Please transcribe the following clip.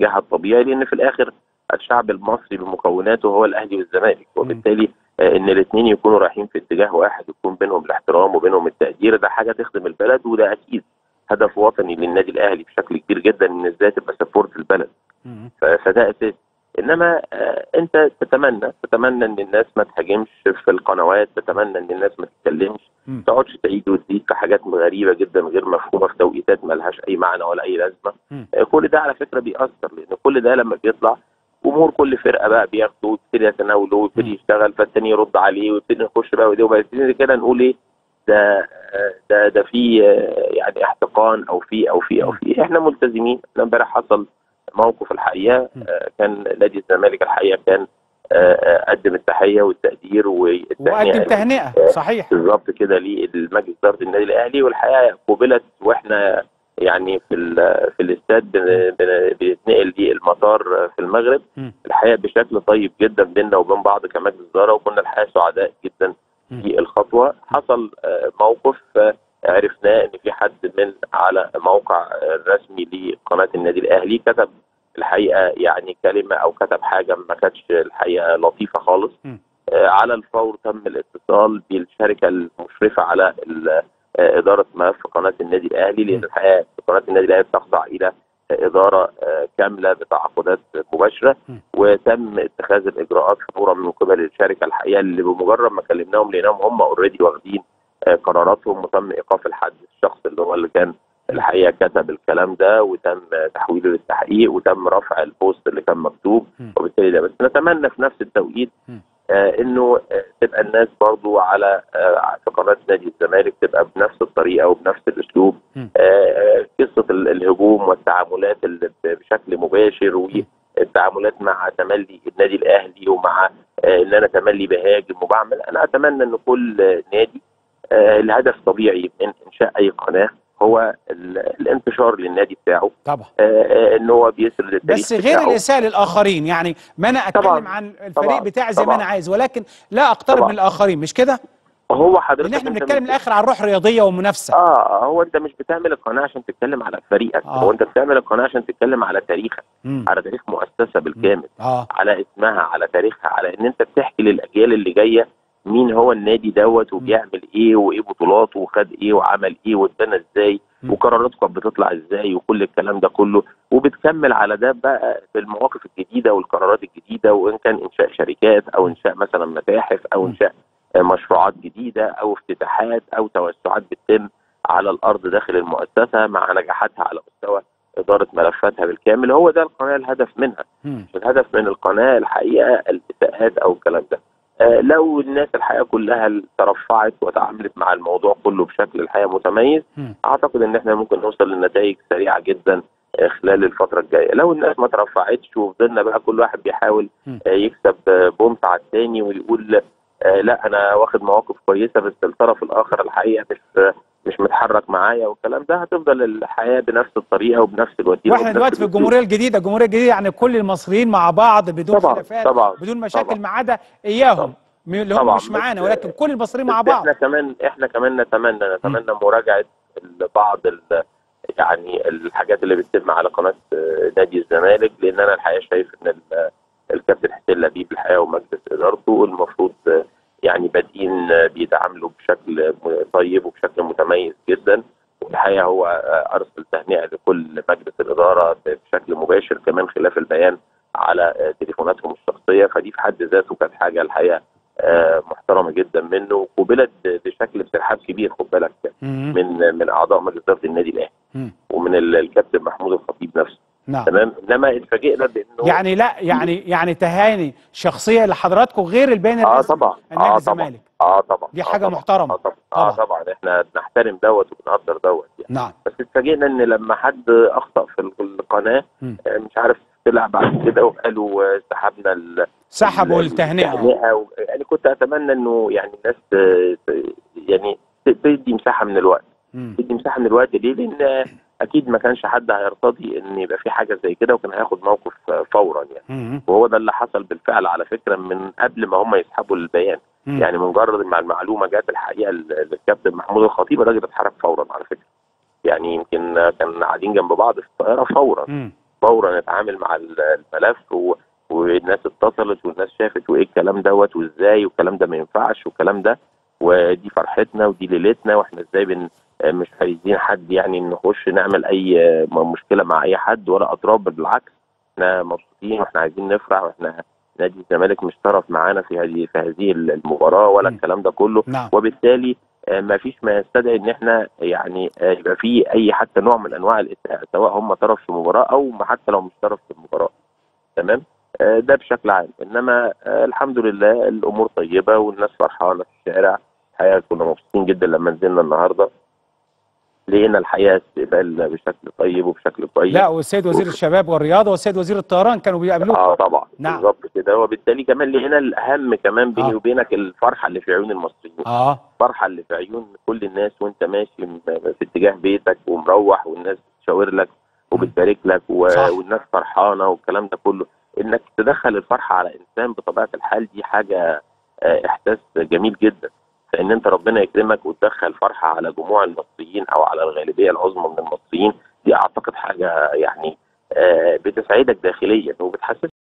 اتجاهها الطبيعي لان في الاخر الشعب المصري بمكوناته هو الاهلي والزمالك وبالتالي آه، ان الاثنين يكونوا رايحين في اتجاه واحد ويكون بينهم الاحترام وبينهم التقدير ده حاجه تخدم البلد وده اكيد هدف وطني للنادي الاهلي بشكل كبير جدا ان ازاي تبقى سبورت البلد مم. ف- فده اساسي انما آه، انت تتمنى تتمنى ان الناس ما تهاجمش في القنوات تتمنى ان الناس ما تتكلمش مم. ما تقعدش تعيد وتزيد في حاجات غريبه جدا غير مفهومه في توقيتات ما لهاش اي معنى ولا اي لازمه مم. آه، كل ده على فكره بيأثر لان كل ده لما بيطلع جمهور كل فرقه بقى بياخده ويبتدي يتناوله ويبتدي مم. يشتغل فالتاني يرد عليه ويبتدي نخش بقى ودي وبعدين كده نقول ايه ده آه، ده ده في آه، يعني احتقان او في او في او في احنا ملتزمين احنا امبارح حصل موقف الحقيقه مم. آه، كان نادي الزمالك الحقيقه كان آه، آه، قدم التحيه والتقدير والتهنئه وقدم تهنئه صحيح بالظبط كده للمجلس اداره النادي الاهلي والحقيقه قبلت واحنا يعني في ال- في الاستاد بن- بن- بنتنقل للمطار في المغرب مم. الحقيقه بشكل طيب جدا بيننا وبين بعض كمجلس اداره وكنا الحقيقه سعداء جدا مم. في الخطوه حصل آه، موقف آه، عرفناه ان في حد من على موقع آه، الرسمي لقناه النادي الاهلي كتب الحقيقه يعني كلمه او كتب حاجه ما كانتش الحقيقه لطيفه خالص مم. آه، على الفور تم الاتصال بالشركه المشرفه على ال- آه، اداره ملف قناه النادي الاهلي لان م. الحقيقه قناه النادي الاهلي تخضع الى آه، اداره آه، كامله بتعاقدات مباشره م. وتم اتخاذ الاجراءات فورا من قبل الشركه الحقيقه اللي بمجرد ما كلمناهم لقيناهم هم اوريدي واخدين آه، قراراتهم وتم ايقاف الحد الشخص اللي هو اللي كان الحقيقه كتب الكلام ده وتم آه، تحويله للتحقيق وتم رفع البوست اللي كان مكتوب م. وبالتالي ده بس نتمنى في نفس التوقيت م. آه انه آه تبقى الناس برضو على آه في قناه نادي الزمالك تبقى بنفس الطريقه وبنفس الاسلوب م. آه آه، قصه ال- الهجوم والتعاملات اللي ب- بشكل مباشر والتعاملات مع تملي النادي الاهلي ومع آه ان انا تملي بهاجم وبعمل انا اتمنى ان كل آه، نادي آه الهدف طبيعي من انشاء اي قناه هو ال- الانتشار للنادي بتاعه طبعا آه آه ان هو بيسرد التاريخ بس غير بتاعه. الاساءه للاخرين يعني ما انا اتكلم طبعاً. عن الفريق طبعاً. بتاعي زي ما طبعاً. انا عايز ولكن لا اقترب طبعاً. من الاخرين مش كده هو حضرتك لان احنا أنت بنتكلم مش- الاخر عن روح رياضيه ومنافسه اه هو انت مش بتعمل القناه عشان تتكلم على فريقك آه. هو انت بتعمل القناه عشان تتكلم على تاريخك مم. على تاريخ مؤسسه بالكامل اه على اسمها على تاريخها على ان انت بتحكي للاجيال اللي جايه مين هو النادي دوت وبيعمل ايه وايه بطولاته وخد ايه وعمل ايه واتبنى ازاي مم. وقراراته كانت بتطلع ازاي وكل الكلام ده كله وبتكمل على ده بقى بالمواقف الجديده والقرارات الجديده وان كان انشاء شركات او انشاء مثلا متاحف او مم. انشاء آه، مشروعات جديده او افتتاحات او توسعات بتتم على الارض داخل المؤسسه مع نجاحاتها على مستوى اداره ملفاتها بالكامل هو ده القناه الهدف منها مم. الهدف من القناه الحقيقه الاساءات او الكلام ده آه لو الناس الحقيقه كلها ترفعت وتعاملت مع الموضوع كله بشكل الحقيقه متميز مم. اعتقد ان احنا ممكن نوصل لنتائج سريعه جدا آه، خلال الفتره الجايه لو الناس ما ترفعتش وفضلنا بقى كل واحد بيحاول مم. آه، يكسب آه، بونت على الثاني ويقول آه، لا انا واخد مواقف كويسه بس الطرف الاخر الحقيقه مش آه، مش متحرك معايا والكلام ده هتفضل الحياه بنفس الطريقه وبنفس الوسيله واحنا وبنفس دلوقتي في الأسلوب. الجمهوريه الجديده الجمهوريه الجديده يعني كل المصريين مع بعض بدون طبعا خلافات طبعا بدون مشاكل طبعا. ما عدا اياهم م- اللي هم طبعا، مش معانا بس- ولكن كل المصريين مع بس بعض احنا كمان احنا كمان نتمنى نتمنى مراجعه ال- بعض ال- يعني الحاجات اللي بتتم على قناه آه، نادي الزمالك لان انا الحقيقه شايف ان ال- الكابتن حسين لبيب الحقيقه ومجلس ادارته المفروض آه، يعني بادئين آه، بيتعاملوا بشكل م- طيب وبشكل متميز جدا والحقيقه هو آه، ارسل تهنئه لكل مجلس الاداره بشكل مباشر كمان خلاف البيان على آه، تليفوناتهم الشخصيه فدي في حد ذاته كانت حاجه الحقيقه آه، محترمه جدا منه وقبلت ب- بشكل بترحاب كبير خد بالك مم. من من اعضاء مجلس اداره النادي الاهلي مم. ومن ال- الكابتن محمود الخطيب نفسه نعم تمام انما اتفاجئنا بانه يعني لا يعني يعني تهاني شخصيه لحضراتكم غير البيان اه الرسمي طبعا النادي اه طبعا الزمالك اه طبعا دي آه حاجه طبعا. محترمه اه طبعا اه طبعا. طبعا احنا بنحترم دوت وبنقدر دوت يعني نعم بس اتفاجئنا ان لما حد اخطا في القناه مم. آه، مش عارف طلع بعد كده وقالوا آه، سحبنا ال- سحبوا ال- التهنئه التهنئه و- يعني كنت اتمنى انه يعني الناس ت- ت- يعني ت- تدي مساحه من الوقت مم. تدي مساحه من الوقت ليه؟ لان اكيد ما كانش حد هيرتضي ان يبقى في حاجه زي كده وكان هياخد موقف آه، فورا يعني مم. وهو ده اللي حصل بالفعل على فكره من قبل ما هم يسحبوا البيان مم. يعني مجرد ما المعلومه جت الحقيقه ل- للكابتن محمود الخطيب الراجل اتحرك فورا على فكره يعني يمكن آه، كان قاعدين جنب بعض في الطياره فورا مم. فورا اتعامل مع ال- الملف و... والناس اتصلت والناس شافت وايه الكلام دوت وازاي والكلام ده ما ينفعش والكلام ده ودي فرحتنا ودي ليلتنا واحنا ازاي بن مش عايزين حد يعني نخش نعمل اي مشكله مع اي حد ولا اطراف بل بالعكس احنا مبسوطين واحنا عايزين نفرح واحنا نادي الزمالك مش طرف معانا في هذه في هذه المباراه ولا م. الكلام ده كله نعم وبالتالي آه، ما فيش ما يستدعي ان احنا يعني آه، يبقى في اي حتى نوع من انواع الاساءه سواء هم طرف في المباراه او حتى لو مش طرف في المباراه تمام آه، ده بشكل عام انما آه، الحمد لله الامور طيبه والناس فرحانه في الشارع الحقيقه كنا مبسوطين جدا لما نزلنا النهارده لقينا الحقيقه استقبال بشكل طيب وبشكل كويس لا والسيد وزير الشباب والرياضه والسيد وزير الطيران كانوا بيقابلوك اه طبعا نعم. بالظبط كده وبالتالي كمان لقينا الاهم كمان بيني آه. وبينك الفرحه اللي في عيون المصريين اه الفرحه اللي في عيون كل الناس وانت ماشي م- في اتجاه بيتك ومروح والناس بتشاور لك وبتبارك لك و... صح. والناس فرحانه والكلام ده كله انك تدخل الفرحه على انسان بطبيعه الحال دي حاجه آه، احساس جميل جدا فان انت ربنا يكرمك وتدخل فرحه على جموع المصريين او على الغالبيه العظمى من المصريين دي اعتقد حاجه يعني آه، بتسعدك داخليا وبتحسسك